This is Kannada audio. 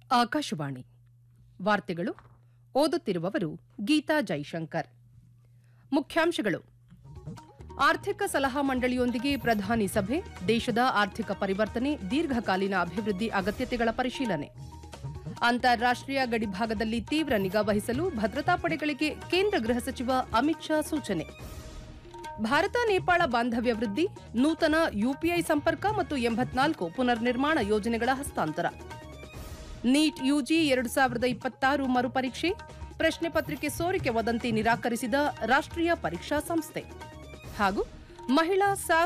ಆಕಾಶವಾಣಿ ವಾರ್ತೆಗಳು ಓದುತ್ತಿರುವವರು ಗೀತಾ ಜೈಶಂಕರ್ ಮುಖ್ಯಾಂಶಗಳು ಆರ್ಥಿಕ ಸಲಹಾ ಮಂಡಳಿಯೊಂದಿಗೆ ಪ್ರಧಾನಿ ಸಭೆ ದೇಶದ ಆರ್ಥಿಕ ಪರಿವರ್ತನೆ ದೀರ್ಘಕಾಲೀನ ಅಭಿವೃದ್ಧಿ ಅಗತ್ಯತೆಗಳ ಪರಿಶೀಲನೆ ಅಂತಾರಾಷ್ಟೀಯ ಗಡಿಭಾಗದಲ್ಲಿ ತೀವ್ರ ನಿಗಾ ವಹಿಸಲು ಭದ್ರತಾ ಪಡೆಗಳಿಗೆ ಕೇಂದ್ರ ಗೃಹ ಸಚಿವ ಅಮಿತ್ ಶಾ ಸೂಚನೆ ಭಾರತ ನೇಪಾಳ ಬಾಂಧವ್ಯ ವೃದ್ಧಿ ನೂತನ ಯುಪಿಐ ಸಂಪರ್ಕ ಮತ್ತು ಎಂಬತ್ನಾಲ್ಕು ಪುನರ್ ನಿರ್ಮಾಣ ಯೋಜನೆಗಳ ಹಸ್ತಾಂತರ ನೀಟ್ ಯುಜಿ ಎರಡು ಸಾವಿರದ ಇಪ್ಪತ್ತಾರು ಮರುಪರೀಕ್ಷೆ ಪ್ರಶ್ನೆ ಪತ್ರಿಕೆ ಸೋರಿಕೆ ವದಂತಿ ನಿರಾಕರಿಸಿದ ರಾಷ್ಟ್ರೀಯ ಪರೀಕ್ಷಾ ಸಂಸ್ಥೆ ಹಾಗೂ ಮಹಿಳಾ ಸ್ಯಾಫ್